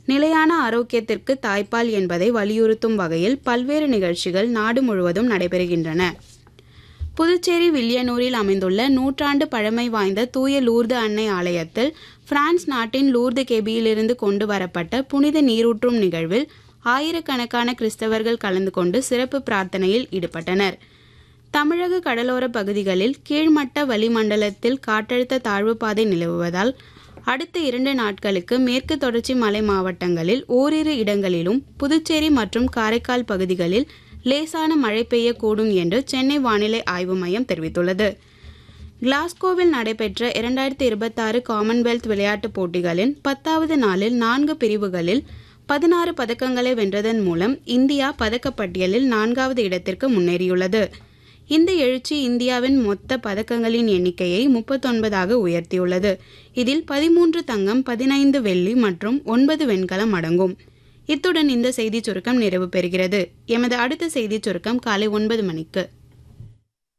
நிலையான ஆரோக்கியத்திற்கு தாய்ப்பால் என்பதை வலியுறுத்தும் வகையில் பல்வேறு நிகழ்ச்சிகள் நாடு முழுவதும் நடைபெறுகின்றன புதுச்சேரி வில்லியனூரில் அமைந்துள்ள நூற்றாண்டு பழமை வாய்ந்த தூய லூர்து அன்னை ஆலயத்தில் பிரான்ஸ் நாட்டின் லூர்து கெபியிலிருந்து கொண்டு வரப்பட்ட புனித நீரூற்றும் நிகழ்வில் ஆயிரக்கணக்கான கிறிஸ்தவர்கள் கலந்து கொண்டு சிறப்பு பிரார்த்தனையில் ஈடுபட்டனர் தமிழக கடலோர பகுதிகளில் கீழ்மட்ட வளிமண்டலத்தில் காற்றழுத்த தாழ்வு பாதை நிலவுவதால் அடுத்த இரண்டு நாட்களுக்கு மேற்கு தொடர்ச்சி மலை மாவட்டங்களில் ஓரிரு இடங்களிலும் புதுச்சேரி மற்றும் காரைக்கால் பகுதிகளில் லேசான மழை பெய்யக்கூடும் என்று சென்னை வானிலை ஆய்வு மையம் தெரிவித்துள்ளது கிளாஸ்கோவில் நடைபெற்ற இரண்டாயிரத்தி இருபத்தாறு காமன்வெல்த் விளையாட்டுப் போட்டிகளின் பத்தாவது நாளில் நான்கு பிரிவுகளில் பதினாறு பதக்கங்களை வென்றதன் மூலம் இந்தியா பதக்கப்பட்டியலில் நான்காவது இடத்திற்கு முன்னேறியுள்ளது இந்த எழுச்சி இந்தியாவின் மொத்த பதக்கங்களின் எண்ணிக்கையை முப்பத்தொன்பதாக உயர்த்தியுள்ளது இதில் பதிமூன்று தங்கம் பதினைந்து வெள்ளி மற்றும் ஒன்பது வெண்கலம் அடங்கும் இத்துடன் இந்த செய்திச் சுருக்கம் நிறைவு பெறுகிறது எமது அடுத்த செய்திச் சுருக்கம் காலை ஒன்பது மணிக்கு